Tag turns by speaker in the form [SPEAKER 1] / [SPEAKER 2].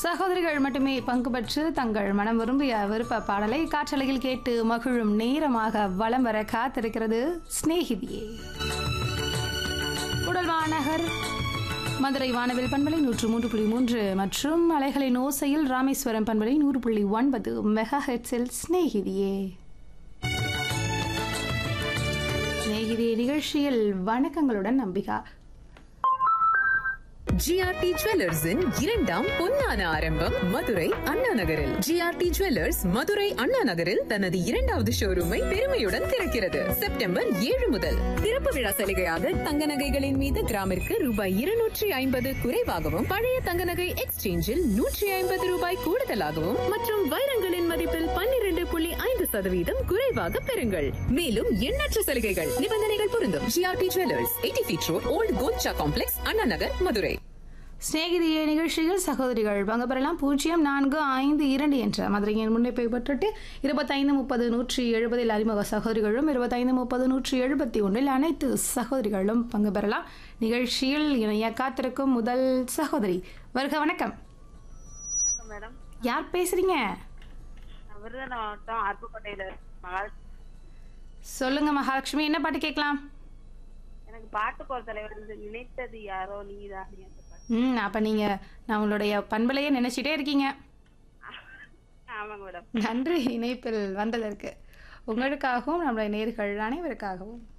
[SPEAKER 1] சகோதரிகள் மட்டுமே பங்கு பெற்று தங்கள் மனம் விரும்பிய விருப்ப பாடலை காற்றலையில் கேட்டு மகிழும் நேரமாக வலம் வர காத்திருக்கிறது சிநேகிதியே உடல்வானகர் மதுரை வானவில் பண்பலை நூற்று மூன்று புள்ளி மூன்று மற்றும் அலைகளின் ஓசையில் ராமேஸ்வரம் பண்பலை நூறு புள்ளி ஒன்பது மெகா ஹெட்ஸில் சிநேகிதியே சிநேகிதியே நிகழ்ச்சியில் வணக்கங்களுடன் நம்பிகா
[SPEAKER 2] ஜிஆர்டி ஜுவல்லர்ஸின் இரண்டாம் பொன்னான ஆரம்பம் மதுரை அண்ணா நகரில் ஜிஆர்டி ஜுவல்லர்ஸ் மதுரை அண்ணா நகரில் தனது இரண்டாவது ஷோரூமை பெருமையுடன் திறக்கிறது செப்டம்பர் ஏழு முதல் திறப்பு விழா சலுகையாக தங்க நகைகளின் மீது கிராமிற்கு ரூபாய் இருநூற்றி ஐம்பது குறைவாகவும் பழைய தங்க நகை எக்ஸ்சேஞ்சில் நூற்றி ஐம்பது ரூபாய் கூடுதலாகவும் மற்றும் வைரங்களின் மதிப்பில் பன்னிரண்டு புள்ளி ஐந்து சதவீதம் குறைவாக பெறுங்கள் மேலும் எண்ணற்ற சலுகைகள் நிபந்தனைகள் பொருந்தும் GRT jewellers eighty feet road old Kolcha complex Anna Nagar Madurai
[SPEAKER 1] சிநேகிதிய நிகழ்ச்சியில் சகோதரிகள் பங்கு பெறலாம் பூஜ்ஜியம் நான்கு ஐந்து இரண்டு என்ற மதுரையின் முன்னிப்பை பெற்றுட்டு இருபத்தைந்து முப்பது நூற்றி எழுபதில் அறிமுக சகோதரிகளும் இருபத்தைந்து முப்பது நூற்றி எழுபத்தி ஒன்றில் அனைத்து சகோதரிகளும் பங்கு பெறலாம் நிகழ்ச்சியில் இணைய காத்திருக்கும் முதல் சகோதரி வருக வணக்கம்
[SPEAKER 3] வணக்கம் மேடம்
[SPEAKER 1] யார் பேசுறீங்க
[SPEAKER 3] நான் விருதுநகர் மாவட்டம் அருப்புக்கோட்டையில மகால்
[SPEAKER 1] சொல்லுங்க மகாலட்சுமி என்ன பாட்டு கேட்கலாம்
[SPEAKER 3] எனக்கு பாட்டு போற தலைவர் வந்து நினைத்தது யாரோ நீதான் நீ அந்த பாட்டு
[SPEAKER 1] ம் அப்போ நீங்கள் நம்மளுடைய பண்பலையே நினச்சிட்டே இருக்கீங்க
[SPEAKER 3] ஆமாங்க மேடம்
[SPEAKER 1] நன்றி இணைப்பில் வந்ததற்கு உங்களுக்காகவும் நம்முடைய நேர்கள் அனைவருக்காகவும்